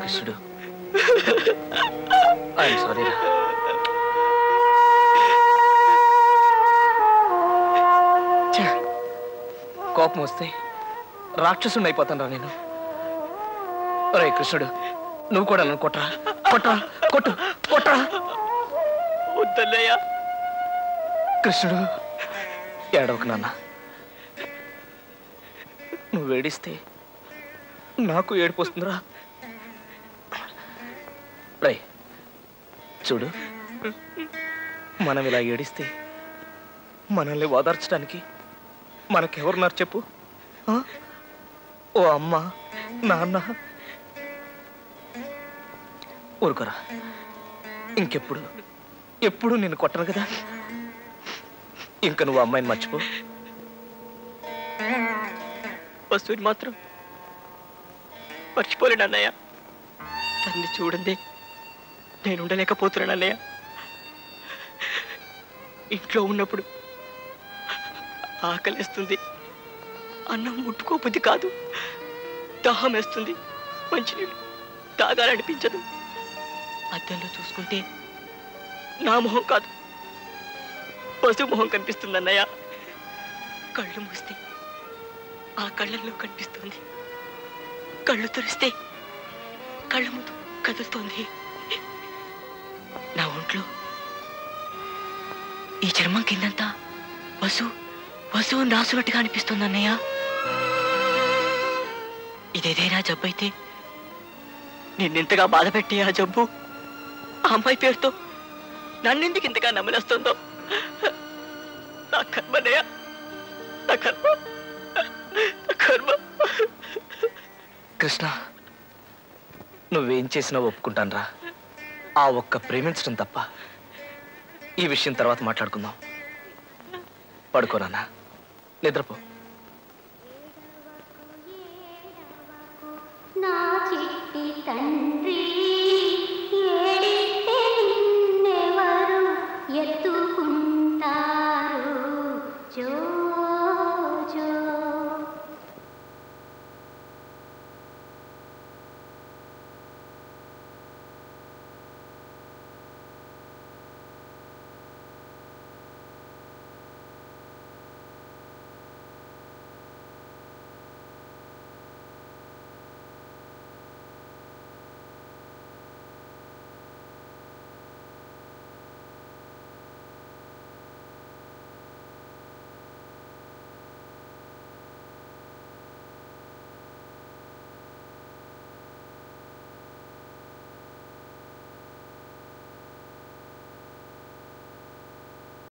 కృష్ణుడు I'm sorry రా ఛే, కోపం వస్తే రాక్షసుని అయిపోతాను రా నేను రే కృష్ణుడు నువ్వు కూడా నన్ను కొట్టరా కొట్టరా కొట్టు కొట్టరా వద్దన్నయ్య కృష్ణుడు ఏడవకు నాన్న నువ్వు ఏడిస్తే నాకు ఏడుపు వస్తుందిరా రై చూడు మనం ఇలా ఏడిస్తే మనల్ని ఓదార్చడానికి మనకెవరున్నారు చెప్పు ఆ? ఓ అమ్మ నాన్న ఊరుకోరా ఇంకెప్పుడు ఎప్పుడు నేను కొట్టను కదా ఇంకా నువ్వు అమ్మాయిని మర్చిపో వస్తువుని మాత్రం మర్చిపోలేను అన్నయ్య తన్ని చూడండి నేను ఉండలేకపోతున్నాను అన్నయ్య ఇంట్లో ఉన్నప్పుడు ఆకలిస్తుంది అన్నం ముట్టుకోబుద్ధి కాదు దాహం వేస్తుంది మంచినీళ్ళు తాగాలనిపించదు అద్దంలో చూసుకుంటే నా మొహం కాదు పశు మొహం కనిపిస్తుంది అన్నయ్య కళ్ళు మూస్తే ఆ కళ్ళల్లో కనిపిస్తుంది కళ్ళు తెరిస్తే కళ్ళ ముందు కదులుతోంది నా ఒంట్లో ఈ చర్మం కిందంతా వసు వసువు నాసునట్టుగా అనిపిస్తుంది అన్నయ్య ఇదేదైనా జబ్బు అయితే నిన్నెంతగా బాధ పెట్టి ఆ జబ్బు ఆ అమ్మాయి పేరుతో నన్నెందుకు ఇంతగా నమ్మలేస్తుందో నా కర్మనయ్య నా కర్మ నా కర్మ కృష్ణ నువ్వేం చేసినా ఒప్పుకుంటానురా ఆ ఒక్క ప్రేమించడం తప్ప ఈ విషయం తర్వాత మాట్లాడుకుందాం పడుకోనన్నా నిద్రపో నా చిట్టి తండ్రి